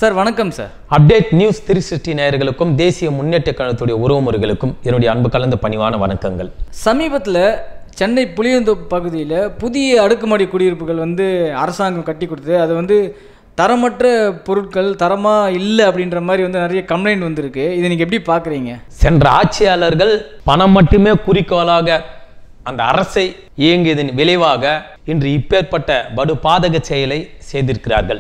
Sir வணக்கம் sir update news three sixty நேயர்களுக்கும் தேசிய முன்னேற்ற கழகத்துடைய உறவுமுறைகளுக்கும் என்னுடைய அன்பு கலந்த பணிவான வணக்கங்கள் சமீபத்தில் சென்னை புளியந்தோப்பு பகுதியில் புதிய அடுக்குமாடி குடியிருப்புகள் வந்து அரசாங்கம் கட்டி கொடுத்தது அது வந்து தரமற்ற பொருட்கள் தரமாக இல்லை அப்படின்ற மாதிரி வந்து நிறைய கம்ப்ளைண்ட் வந்திருக்கு இதை நீங்கள் எப்படி பார்க்குறீங்க சென்ற ஆட்சியாளர்கள் பணம் மட்டுமே குறிக்கோளாக அந்த அரசை இயங்கியதன் விளைவாக இன்று இப்பேற்பட்ட படு பாதக செயலை செய்திருக்கிறார்கள்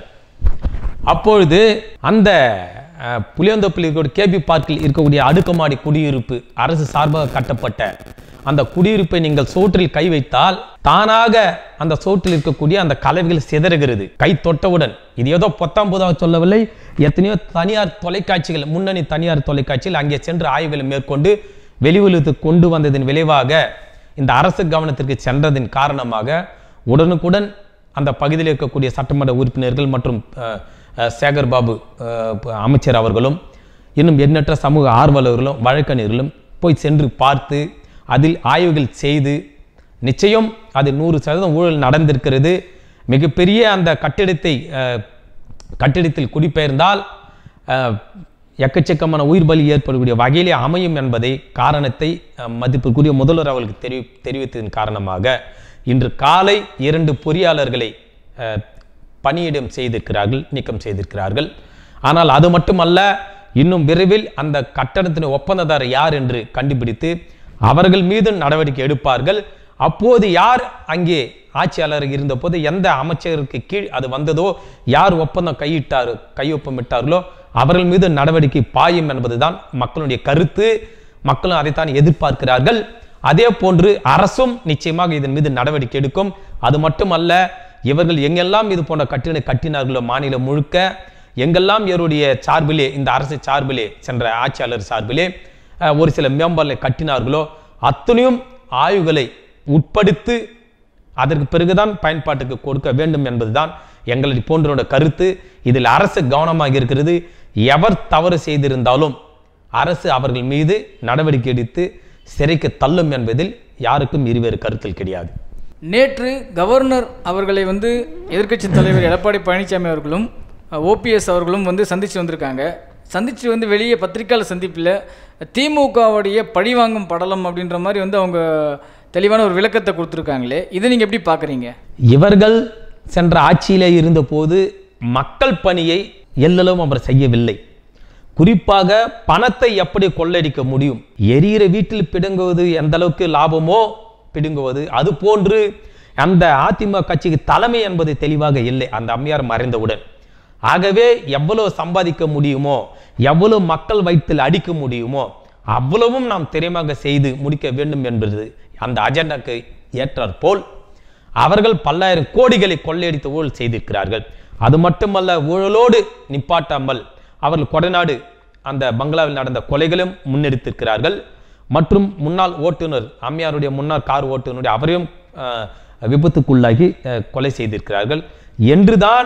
அப்பொழுது அந்த அஹ், புளியந்தோப்பில் இருக்கக்கூடிய கேபி பார்க்கில் இருக்கக்கூடிய அடுக்குமாடி குடியிருப்பு அரசு சார்பாக கட்டப்பட்ட அந்த குடியிருப்பை நீங்கள் சோற்றில் கை வைத்தால் தானாக அந்த சோற்றில் இருக்கக்கூடிய அந்த கலவைகள் சிதறுகிறது கை தொட்டவுடன் இது ஏதோ பொத்தாம் புதாக சொல்லவில்லை எத்தனையோ தனியார் தொலைக்காட்சிகள் முன்னணி தனியார் தொலைக்காட்சியில் அங்கே சென்று ஆய்வுகளை மேற்கொண்டு வெளியுலகத்துக்கு கொண்டு வந்ததன் விளைவாக இந்த அரசு கவனத்திற்கு சென்றதன் காரணமாக உடனுக்குடன் அந்த பகுதியில் இருக்கக்கூடிய சட்டமன்ற உறுப்பினர்கள் மற்றும் அஹ், அஹ், சேகர் பாபு அஹ், அமைச்சர் அவர்களும் இன்னும் எண்ணற்ற சமூக ஆர்வலர்களும் வழக்கறிஞர்களும் போய் சென்று பார்த்து அதில் ஆய்வுகள் செய்து நிச்சயம் அது நூறு சதவீதம் ஊழல் நடந்திருக்கிறது மிகப்பெரிய அந்த கட்டிடத்தை அஹ், கட்டிடத்தில் குடிபெயர்ந்தால் அஹ், எக்கச்சக்கமான உயிர் பலி ஏற்படக்கூடிய வகையிலே அமையும் என்பதை காரணத்தை அஹ், மதிப்பிற்குரிய முதல்வர் அவர்களுக்கு தெரிவி தெரிவித்ததன் காரணமாக இன்று காலை இரண்டு பொறியாளர்களை அஹ், பணியிடம் செய்திருக்கிறார்கள் நீக்கம் செய்திருக்கிறார்கள் ஆனால் அது மட்டுமல்ல இன்னும் விரைவில் அந்த கட்டணத்தின் ஒப்பந்ததாரர் யார் என்று கண்டுபிடித்து அவர்கள் மீது நடவடிக்கை எடுப்பார்கள் அப்போது யார் அங்கே ஆட்சியாளர் இருந்தபோது எந்த அமைச்சருக்கு கீழ் அது வந்ததோ யார் ஒப்பந்தம் கையிட்டார் கையொப்பமிட்டார்களோ அவர்கள் மீது நடவடிக்கை பாயும் என்பதுதான் மக்களுடைய கருத்து மக்களும் அதைத்தான் எதிர்பார்க்கிறார்கள் அதே போன்று அரசும் நிச்சயமாக இதன் மீது நடவடிக்கை எடுக்கும் அது மட்டுமல்ல இவர்கள் எங்கெல்லாம் இது போன்ற கட்டிட கட்டினார்களோ மாநிலம் முழுக்க எங்கெல்லாம் இவருடைய சார்பிலே இந்த அரசு சார்பிலே சென்ற ஆட்சியாளர் சார்பிலே அஹ், ஒரு சில மேம்பாலை கட்டினார்களோ அத்தனையும் ஆய்வுகளை உட்படுத்தி அதற்கு பிறகுதான் பயன்பாட்டுக்கு கொடுக்க வேண்டும் என்பதுதான் எங்களை போன்றோட கருத்து இதில் அரசு கவனமாக இருக்கிறது எவர் தவறு செய்திருந்தாலும் அரசு அவர்கள் மீது நடவடிக்கை எடுத்து சிறைக்கு தள்ளும் என்பதில் யாருக்கும் இருவேறு கருத்தில் கிடையாது நேற்று கவர்னர் அவர்களை வந்து எதிர்க்கட்சி தலைவர் எடப்பாடி பழனிசாமி அவர்களும் ஓபிஎஸ் அவர்களும் வந்து சந்திச்சு வந்திருக்காங்க சந்திச்சு வந்து வெளியே பத்திரிக்கையாளர் சந்திப்பில் திமுகவுடைய பழிவாங்கும் படலம் அப்படின்ற மாதிரி வந்து அவங்க தெளிவான ஒரு விளக்கத்தை கொடுத்துருக்காங்களே இதை நீங்கள் எப்படி பார்க்குறீங்க இவர்கள் சென்ற ஆட்சியிலே இருந்தபோது மக்கள் பணியை எல்லளவும் அவர் செய்யவில்லை குறிப்பாக பணத்தை எப்படி கொள்ளடிக்க முடியும் எரியிற வீட்டில் பிடுங்குவது எந்த அளவுக்கு லாபமோ பிடுங்குவது அது போன்று அந்த அதிமுக கட்சிக்கு தலைமை என்பது தெளிவாக இல்லை அந்த அம்மையார் மறைந்தவுடன் ஆகவே எவ்வளவு சம்பாதிக்க முடியுமோ எவ்வளவு மக்கள் வயிற்றில் அடிக்க முடியுமோ அவ்வளவும் நாம் திறமாக செய்து முடிக்க வேண்டும் என்பது அந்த அஜெண்டாக்கு ஏற்றாற் போல் அவர்கள் பல்லாயிரம் கோடிகளை கொள்ளையடித்து ஊழல் செய்திருக்கிறார்கள் அது மட்டுமல்ல ஊழலோடு நிப்பாட்டாமல் அவர்கள் கொடைநாடு அந்த பங்களாவில் நடந்த கொலைகளும் முன்னெடுத்திருக்கிறார்கள் மற்றும் முன்னாள் ஓட்டுநர் அம்மையாருடைய முன்னாள் கார் ஓட்டுநருடைய அவரையும் அஹ், விபத்துக்குள்ளாகி அஹ், கொலை செய்திருக்கிறார்கள் என்றுதான்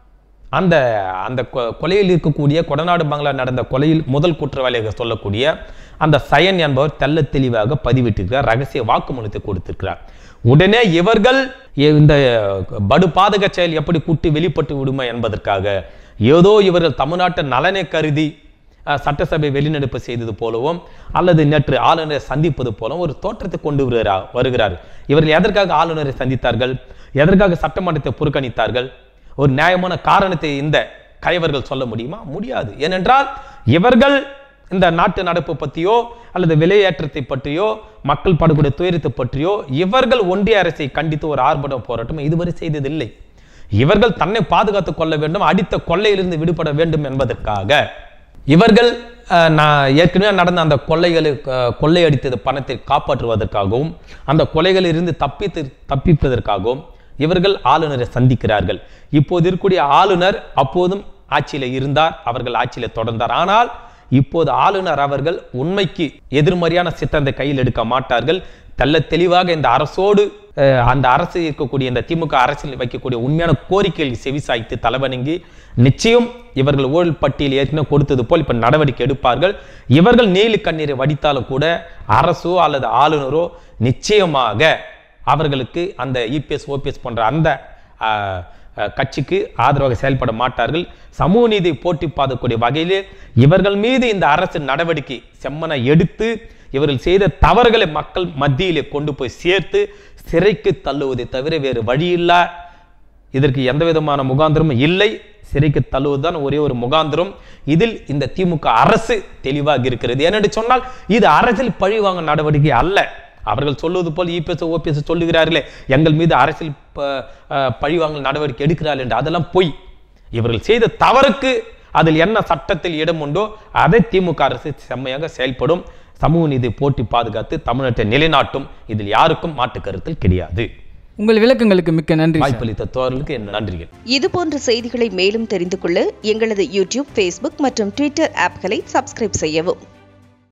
அந்த அந்த கொ- கொலையில் இருக்கக்கூடிய கொடநாடு பங்களா நடந்த கொலையில் முதல் குற்றவாளியாக சொல்லக்கூடிய அந்த சயன் என்பவர் தெள்ள தெளிவாக பதிவிட்டிருக்கிறார் ரகசிய வாக்குமூலத்தை கொடுத்திருக்கிறார் உடனே இவர்கள் இ- இந்த படு பாதக செயல் எப்படி கூட்டி வெளிப்பட்டு விடுமா என்பதற்காக ஏதோ இவர்கள் தமிழ்நாட்டு நலனை கருதி அஹ், சட்டசபை வெளிநடப்பு செய்தது போலவும் அல்லது நேற்று ஆளுநரை சந்திப்பது போலவும் ஒரு தோற்றத்தை கொண்டு வருகிறார் வருகிறார் இவர்கள் எதற்காக ஆளுநரை சந்தித்தார்கள் எதற்காக சட்டமன்றத்தை புறக்கணித்தார்கள் ஒரு நியாயமான காரணத்தை இந்த கயவர்கள் சொல்ல முடியுமா முடியாது ஏனென்றால் இவர்கள் இந்த நாட்டு நடப்பு பற்றியோ அல்லது விலையேற்றத்தை பற்றியோ மக்கள் படக்கூடிய துயரத்தை பற்றியோ இவர்கள் ஒன்றிய அரசை கண்டித்து ஒரு ஆர்ப்பாட்டம் போராட்டம் இதுவரை செய்ததில்லை இவர்கள் தன்னை பாதுகாத்துக் கொள்ள வேண்டும் அடித்த கொள்ளையிலிருந்து விடுபட வேண்டும் என்பதற்காக இவர்கள் அஹ், நான் ஏற்கனவே நடந்த அந்த கொள்ளைகளை அஹ், கொள்ளையடித்தது பணத்தை காப்பாற்றுவதற்காகவும் அந்த கொலைகளில் இருந்து தப்பித்து தப்பிப்பதற்காகவும் இவர்கள் ஆளுநரை சந்திக்கிறார்கள் இப்போது இருக்கக்கூடிய ஆளுநர் அப்போதும் ஆட்சியில இருந்தார் அவர்கள் ஆட்சியில தொடர்ந்தார் ஆனால் இப்போது ஆளுநர் அவர்கள் உண்மைக்கு எதிர்மறையான சித்தத்தை கையில் எடுக்க மாட்டார்கள் தெள்ள தெளிவாக இந்த அரசோடு அஹ், அந்த அரசு இருக்கக்கூடிய இந்த திமுக அரசில் வைக்கக்கூடிய உண்மையான கோரிக்கைகள் செவிசாய்த்து தலைவணங்கி நிச்சயம் இவர்கள் ஊழல் பட்டியல் ஏற்கனவே கொடுத்தது போல் இப்ப நடவடிக்கை எடுப்பார்கள் இவர்கள் நீலி கண்ணீரை வடித்தாலும் கூட அரசோ அல்லது ஆளுநரோ நிச்சயமாக அவர்களுக்கு அந்த இபிஎஸ் ஓபிஎஸ் போன்ற அந்த ஆஹ், அஹ், கட்சிக்கு ஆதரவாக செயல்பட மாட்டார்கள் சமூக நீதி போட்டி பாதக்கூடிய வகையிலே இவர்கள் மீது இந்த அரசு நடவடிக்கை செம்மனை எடுத்து இவர்கள் செய்த தவறுகளை மக்கள் மத்தியிலே கொண்டு போய் சேர்த்து சிறைக்கு தள்ளுவதை தவிர வேறு வழியில்லா இதற்கு எந்த விதமான முகாந்திரமும் இல்லை சிறைக்கு தள்ளுவதுதான் ஒரே ஒரு முகாந்திரம் இதில் இந்த திமுக அரசு தெளிவாக இருக்கிறது ஏனென்று சொன்னால் இது அரசியல் பழிவாங்க நடவடிக்கை அல்ல அவர்கள் சொல்வது போல் இபிஎஸ் ஓபிஎஸ் சொல்லுகிறார்களே எங்கள் மீது அரசியல் ப- அஹ், பழிவாங்கல் நடவடிக்கை எடுக்கிறார்கள் என்று அதெல்லாம் பொய் இவர்கள் செய்த தவறுக்கு அதில் என்ன சட்டத்தில் இடம் உண்டோ அதை திமுக அரசு செம்மையாக செயல்படும் சமூக நீதி போட்டி பாதுகாத்து தமிழ்நாட்டை நிலைநாட்டும் இதில் யாருக்கும் மாற்று கருத்தில் கிடையாது உங்கள் விளக்கங்களுக்கு மிக்க நன்றி சார். வாய்ப்பளித்த தோழர்களுக்கு என் நன்றிகள் இது போன்ற செய்திகளை மேலும் தெரிந்து கொள்ள எங்களது யூடியூப் ஃபேஸ்புக் மற்றும் ட்விட்டர் ஆப்களை சப்ஸ்கிரைப் செய்யவும்